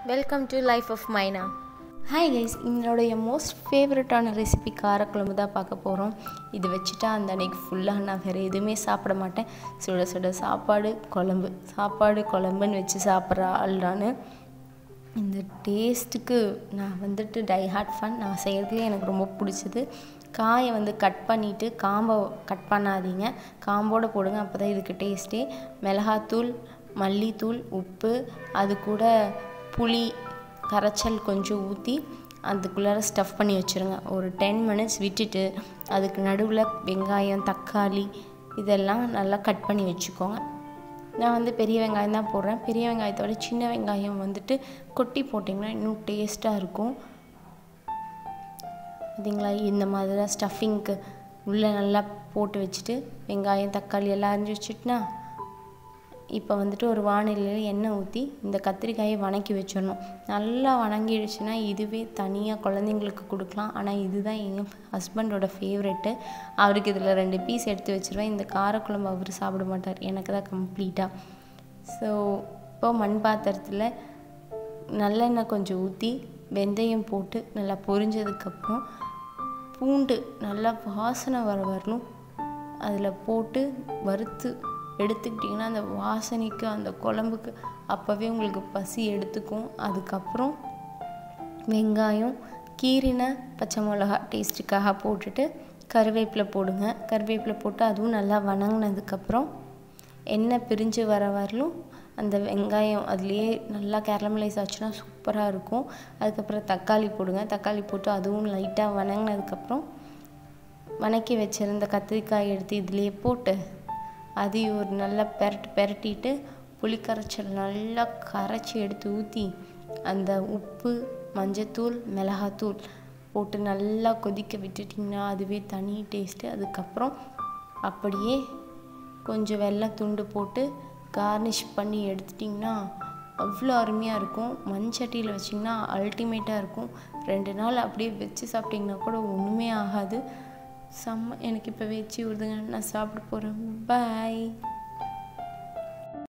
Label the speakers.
Speaker 1: welcome to life of Maina
Speaker 2: hi guys என்னுடைய most ஃபேவரட்டான recipe காரக்குழம்பு தான் பார்க்க போகிறோம் இது வச்சுட்டா அந்த அன்னைக்கு ஃபுல்லாக நான் வேறு எதுவுமே சாப்பிட மாட்டேன் சுட சுட சாப்பாடு குழம்பு சாப்பாடு குழம்புன்னு வச்சு சாப்பிட்ற ஆள் நான் இந்த டேஸ்ட்டுக்கு நான் வந்துட்டு டை ஹார்ட் ஃபன் நான் செய்கிறதுலே எனக்கு ரொம்ப பிடிச்சது காயை வந்து கட் பண்ணிவிட்டு காம்பை கட் பண்ணாதீங்க காம்போடு போடுங்க அப்போ தான் இதுக்கு டேஸ்ட்டே மிளகாத்தூள் மல்லித்தூள் உப்பு அது கூட புளி கரைச்சல் கொஞ்சம் ஊற்றி அதுக்குள்ளார ஸ்டஃப் பண்ணி வச்சுருங்க ஒரு டென் மினிட்ஸ் விட்டுட்டு அதுக்கு நடுவில் வெங்காயம் தக்காளி இதெல்லாம் நல்லா கட் பண்ணி வச்சுக்கோங்க நான் வந்து பெரிய வெங்காயம் தான் போடுறேன் பெரிய வெங்காயத்தோட சின்ன வெங்காயம் வந்துட்டு கொட்டி போட்டிங்கன்னா இன்னும் டேஸ்ட்டாக இருக்கும் பார்த்தீங்களா இந்த மாதிரி தான் ஸ்டஃபிங்க்கு உள்ளே நல்லா போட்டு வச்சுட்டு வெங்காயம் தக்காளி எல்லாம் அரிஞ்சு வச்சுட்டுனா இப்போ வந்துட்டு ஒரு வானிலையில் எண்ணெய் ஊற்றி இந்த கத்திரிக்காயை வணக்கி வச்சிடணும் நல்லா வணங்கிடுச்சுன்னா இதுவே தனியாக குழந்தைங்களுக்கு கொடுக்கலாம் ஆனால் இதுதான் எங்கள் ஹஸ்பண்டோட ஃபேவரெட்டு அவருக்கு இதில் ரெண்டு பீஸ் எடுத்து வச்சுருவேன் இந்த காரக்குழம்பு அவர் சாப்பிட மாட்டார் எனக்கு தான் கம்ப்ளீட்டாக ஸோ இப்போ மண் பாத்திரத்தில் நல்லெண்ணெய் கொஞ்சம் ஊற்றி வெந்தயம் போட்டு நல்லா பொரிஞ்சதுக்கப்புறம் பூண்டு நல்லா வாசனை வர வரணும் அதில் போட்டு வறுத்து எடுத்துக்கிட்டிங்கன்னா அந்த வாசனைக்கு அந்த குழம்புக்கு அப்போவே உங்களுக்கு பசி எடுத்துக்கும் அதுக்கப்புறம் வெங்காயம் கீரின பச்சை மிளகா டேஸ்ட்டுக்காக போட்டுட்டு கருவேப்பிலை போடுங்க கருவேப்பிலை போட்டு அதுவும் நல்லா வணங்கினதுக்கப்புறம் எண்ணெய் பிரிஞ்சு வர வரலும் அந்த வெங்காயம் அதுலேயே நல்லா கேரமலைஸ் ஆச்சுன்னா சூப்பராக இருக்கும் அதுக்கப்புறம் தக்காளி போடுங்க தக்காளி போட்டு அதுவும் லைட்டாக வணங்கினதுக்கப்புறம் வணக்கி வச்சுருந்த கத்திரிக்காய் எடுத்து இதுலேயே போட்டு அதையும் ஒரு நல்லா பெரட்டு பெரட்டிட்டு புளிக்கரைச்சல் நல்லா கரைச்சி எடுத்து ஊற்றி அந்த உப்பு மஞ்சத்தூள் மிளகாத்தூள் போட்டு நல்லா கொதிக்க விட்டுட்டிங்கன்னா அதுவே தனி டேஸ்ட்டு அதுக்கப்புறம் அப்படியே கொஞ்சம் வெள்ளை துண்டு போட்டு கார்னிஷ் பண்ணி எடுத்துட்டிங்கன்னா அவ்வளோ அருமையாக இருக்கும் மண்சட்டியில் வச்சிங்கன்னா அல்டிமேட்டாக இருக்கும் ரெண்டு நாள் அப்படியே வச்சு சாப்பிட்டிங்கன்னா கூட ஒன்றுமே ஆகாது செம்ம எனக்கு இப்போ வச்சு விடுதுங்க நான் சாப்பிட போகிறேன் பாய்